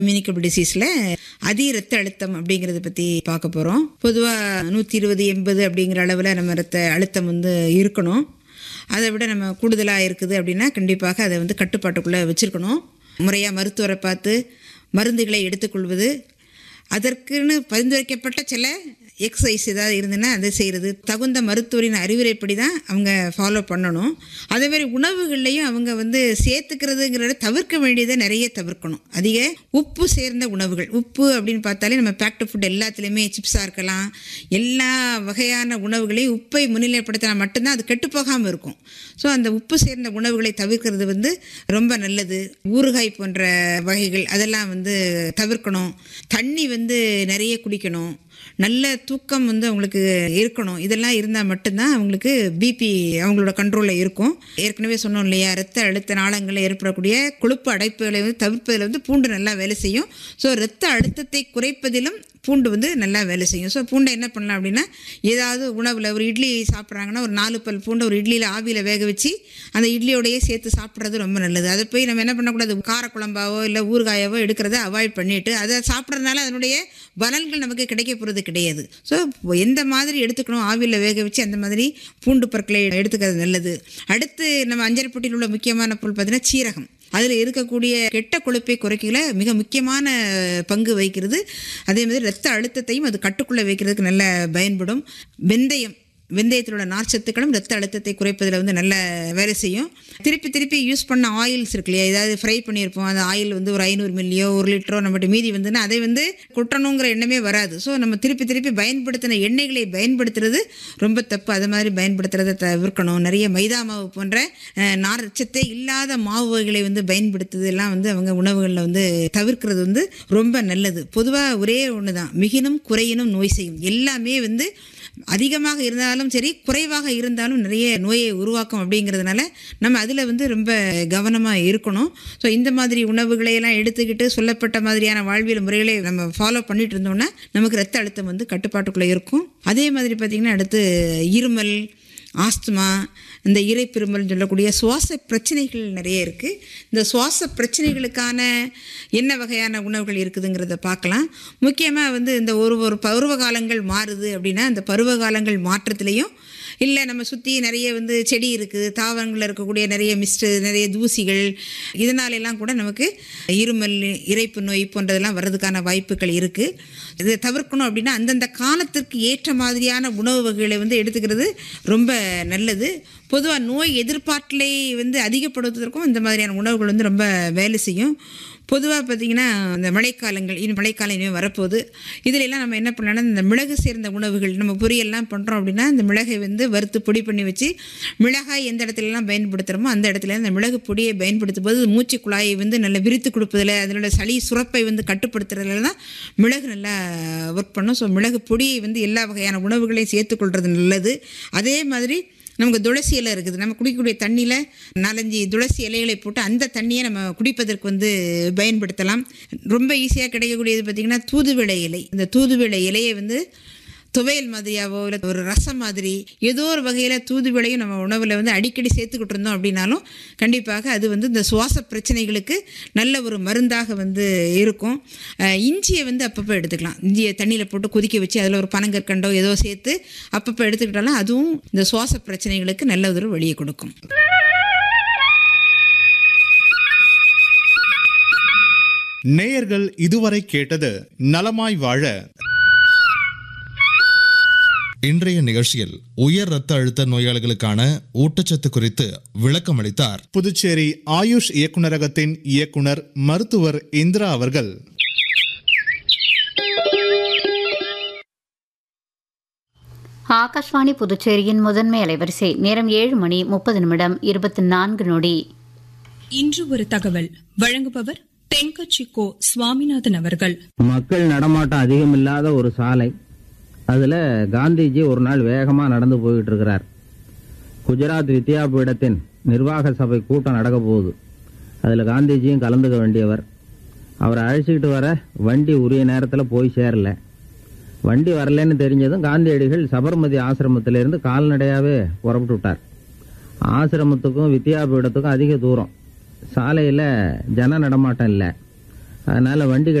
மினிக்கபிள் டிசீஸில் அதி ரத்த அழுத்தம் அப்படிங்கிறத பற்றி பார்க்க போகிறோம் பொதுவாக நூற்றி இருபது எண்பது அப்படிங்கிற அளவில் நம்ம ரத்த அழுத்தம் வந்து இருக்கணும் அதை விட நம்ம கூடுதலாக இருக்குது அப்படின்னா கண்டிப்பாக அதை வந்து கட்டுப்பாட்டுக்குள்ளே வச்சுருக்கணும் முறையாக மருத்துவரை பார்த்து மருந்துகளை எடுத்துக்கொள்வது அதற்குன்னு பரிந்துரைக்கப்பட்ட சில எக்ஸசைஸ் ஏதாவது இருந்ததுன்னா அதை செய்கிறது தகுந்த மருத்துவரின் அறிவுரைப்படி தான் அவங்க ஃபாலோ பண்ணணும் அதே மாதிரி உணவுகள்லையும் அவங்க வந்து சேர்த்துக்கிறதுங்கிறத தவிர்க்க வேண்டியதை நிறைய தவிர்க்கணும் அதிக உப்பு சேர்ந்த உணவுகள் உப்பு அப்படின்னு பார்த்தாலே நம்ம பேக்டு ஃபுட் எல்லாத்துலேயுமே சிப்ஸாக இருக்கலாம் எல்லா வகையான உணவுகளையும் உப்பை முன்னிலைப்படுத்தினா மட்டும்தான் அது கெட்டு போகாமல் இருக்கும் ஸோ அந்த உப்பு சேர்ந்த உணவுகளை தவிர்க்கிறது வந்து ரொம்ப நல்லது ஊறுகாய் போன்ற வகைகள் அதெல்லாம் வந்து தவிர்க்கணும் தண்ணி வந்து நிறைய குடிக்கணும் நல்ல தூக்கம் வந்து அவங்களுக்கு இருக்கணும் இதெல்லாம் இருந்தால் மட்டும்தான் அவங்களுக்கு பிபி அவங்களோட கண்ட்ரோலில் இருக்கும் ஏற்கனவே சொன்னோம் இல்லையா ரத்த அழுத்த நாளங்களில் ஏற்படக்கூடிய கொழுப்பு அடைப்புகளை வந்து தவிர்ப்பதில் வந்து பூண்டு நல்லா வேலை செய்யும் ஸோ ரத்த அழுத்தத்தை குறைப்பதிலும் பூண்டு வந்து நல்லா வேலை செய்யும் ஸோ பூண்டை என்ன பண்ணலாம் அப்படின்னா ஏதாவது உணவில் ஒரு இட்லி சாப்பிட்றாங்கன்னா ஒரு நாலு பல் பூண்டை ஒரு இட்லியில் ஆவியில் வேக வச்சு அந்த இட்லியோடையே சேர்த்து சாப்பிட்றது ரொம்ப நல்லது அதை போய் நம்ம என்ன பண்ணக்கூடாது காரக்குழம்பாவோ இல்லை ஊறுகாயாவோ எடுக்கிறத அவாய்ட் பண்ணிவிட்டு அதை சாப்பிட்றதுனால அதனுடைய பலன்கள் நமக்கு கிடைக்க போகிறது கிடையாது ஸோ எந்த மாதிரி எடுத்துக்கணும் ஆவியில் வேக வச்சு அந்த மாதிரி பூண்டு பற்களை எடுத்துக்கிறது நல்லது அடுத்து நம்ம அஞ்சரைப்பட்டியில் உள்ள முக்கியமான பொருள் பார்த்தீங்கன்னா சீரகம் அதில் இருக்கக்கூடிய கெட்ட கொழுப்பை குறைக்கல மிக முக்கியமான பங்கு வகிக்கிறது அதே மாதிரி ரத்த அழுத்தத்தையும் அது கட்டுக்குள்ளே வைக்கிறதுக்கு நல்ல பயன்படும் வெந்தயம் வெந்தயத்தில் உள்ள நார்ச்சத்துக்களும் ரத்த அழுத்தத்தை குறைப்பதில் வந்து நல்ல வேலை செய்யும் திருப்பி திருப்பி யூஸ் பண்ண ஆயில்ஸ் இருக்கு இல்லையா ஏதாவது ஃப்ரை பண்ணியிருப்போம் அந்த ஆயில் வந்து ஒரு ஐநூறு மில்லியோ ஒரு லிட்டரோ நம்மகிட்ட மீதி வந்துன்னா அதை வந்து கொட்டணுங்கிற எண்ணமே வராது ஸோ நம்ம திருப்பி திருப்பி பயன்படுத்தின எண்ணெய்களை பயன்படுத்துறது ரொம்ப தப்பு அது மாதிரி பயன்படுத்துறதை தவிர்க்கணும் நிறைய மைதா மாவு போன்ற அஹ், நார்ச்சத்தே இல்லாத மாவு வகைகளை வந்து பயன்படுத்துறது எல்லாம் வந்து அவங்க உணவுகளில் வந்து தவிர்க்கிறது வந்து ரொம்ப நல்லது பொதுவாக ஒரே ஒன்று தான் மிகினும் குறையினும் நோய் செய்யும் எல்லாமே வந்து அதிகமாக இருந்தாலும் சரி குறைவாக இருந்தாலும் நிறைய நோயை உருவாக்கும் அப்படிங்கிறதுனால நம்ம அதில் வந்து ரொம்ப கவனமாக இருக்கணும் ஸோ இந்த மாதிரி உணவுகளை எல்லாம் எடுத்துக்கிட்டு சொல்லப்பட்ட மாதிரியான வாழ்வியல் முறைகளை நம்ம ஃபாலோ பண்ணிட்டு இருந்தோம்னா நமக்கு ரத்த அழுத்தம் வந்து கட்டுப்பாட்டுக்குள்ளே இருக்கும் அதே மாதிரி பார்த்திங்கன்னா அடுத்து இருமல் ஆஸ்துமா இந்த இறைப்பெருமல்னு சொல்லக்கூடிய சுவாச பிரச்சனைகள் நிறைய இருக்குது இந்த சுவாச பிரச்சனைகளுக்கான என்ன வகையான உணவுகள் இருக்குதுங்கிறத பார்க்கலாம் முக்கியமாக வந்து இந்த ஒரு ஒரு பருவ காலங்கள் மாறுது அப்படின்னா அந்த பருவ காலங்கள் மாற்றத்துலேயும் இல்லை நம்ம சுற்றி நிறைய வந்து செடி இருக்குது தாவரங்களில் இருக்கக்கூடிய நிறைய மிஸ்ட்டு நிறைய தூசிகள் இதனால எல்லாம் கூட நமக்கு இருமல் இறைப்பு நோய் போன்றதெல்லாம் வர்றதுக்கான வாய்ப்புகள் இருக்குது இதை தவிர்க்கணும் அப்படின்னா அந்தந்த காலத்திற்கு ஏற்ற மாதிரியான உணவு வகைகளை வந்து எடுத்துக்கிறது ரொம்ப நல்லது பொதுவாக நோய் எதிர்ப்பாற்றலை வந்து அதிகப்படுத்துவதற்கும் இந்த மாதிரியான உணவுகள் வந்து ரொம்ப வேலை செய்யும் பொதுவாக பார்த்திங்கன்னா இந்த மழைக்காலங்கள் இன்னும் மழைக்காலம் இனிமேல் வரப்போகுது இதில் எல்லாம் நம்ம என்ன பண்ணலாம்னா இந்த மிளகு சேர்ந்த உணவுகள் நம்ம பொரியல்லாம் பண்ணுறோம் அப்படின்னா இந்த மிளகை வந்து வறுத்து பொடி பண்ணி வச்சு மிளகாய் எந்த இடத்துலலாம் பயன்படுத்துகிறோமோ அந்த இடத்துல இந்த மிளகு பொடியை பயன்படுத்தும் போது மூச்சு குழாயை வந்து நல்லா விரித்து கொடுப்பதில் அதனோட சளி சுரப்பை வந்து கட்டுப்படுத்துறதுல தான் மிளகு நல்லா ஒர்க் பண்ணும் ஸோ மிளகு பொடியை வந்து எல்லா வகையான உணவுகளையும் சேர்த்துக்கொள்வது நல்லது அதே மாதிரி நமக்கு துளசி இலை இருக்குது நம்ம குடிக்கக்கூடிய தண்ணியில் நாலஞ்சு துளசி இலைகளை போட்டு அந்த தண்ணியை நம்ம குடிப்பதற்கு வந்து பயன்படுத்தலாம் ரொம்ப ஈஸியாக கிடைக்கக்கூடியது பார்த்திங்கன்னா தூதுவளை இலை இந்த தூதுவளை இலையை வந்து துவையல் மாதிரியாவோ இல்லை ஒரு ரசம் மாதிரி ஏதோ ஒரு வகையில் தூதுவளையும் நம்ம உணவில் வந்து அடிக்கடி சேர்த்துக்கிட்டு இருந்தோம் அப்படின்னாலும் கண்டிப்பாக அது வந்து இந்த சுவாச பிரச்சனைகளுக்கு நல்ல ஒரு மருந்தாக வந்து இருக்கும் அஹ் இஞ்சியை வந்து அப்பப்போ எடுத்துக்கலாம் இஞ்சியை தண்ணியில் போட்டு கொதிக்க வச்சு அதில் ஒரு பனங்கற்கண்டோ ஏதோ சேர்த்து அப்பப்போ எடுத்துக்கிட்டாலும் அதுவும் இந்த சுவாச பிரச்சனைகளுக்கு நல்ல ஒரு வழியை கொடுக்கும் நேயர்கள் இதுவரை கேட்டது நலமாய் வாழ இன்றைய நிகழ்ச்சியில் உயர் ரத்த அழுத்த நோயாளிகளுக்கான ஊட்டச்சத்து குறித்து விளக்கம் அளித்தார் புதுச்சேரி ஆயுஷ் இயக்குநரகத்தின் இயக்குனர் மருத்துவர் இந்திரா அவர்கள் ஆகாஷ்வாணி புதுச்சேரியின் முதன்மை அலைவரிசை நேரம் ஏழு மணி முப்பது நிமிடம் இருபத்தி நான்கு நொடி இன்று ஒரு தகவல் வழங்குபவர் தென்கட்சி கோ சுவாமிநாதன் அவர்கள் மக்கள் நடமாட்டம் அதிகமில்லாத ஒரு சாலை அதுல காந்திஜி ஒரு நாள் வேகமா நடந்து போயிட்டு இருக்கிறார் குஜராத் வித்யாபீடத்தின் நிர்வாக சபை கூட்டம் நடக்க போகுது அதுல காந்திஜியும் கலந்துக்க வேண்டியவர் அவரை அழைச்சிக்கிட்டு வர வண்டி உரிய நேரத்துல போய் சேரல வண்டி வரலன்னு தெரிஞ்சதும் காந்தியடிகள் சபர்மதி ஆசிரமத்திலிருந்து கால்நடையாவே புறப்பட்டு விட்டார் ஆசிரமத்துக்கும் வித்யாபீடத்துக்கும் அதிக தூரம் சாலையில ஜன நடமாட்டம் இல்லை அதனால வண்டி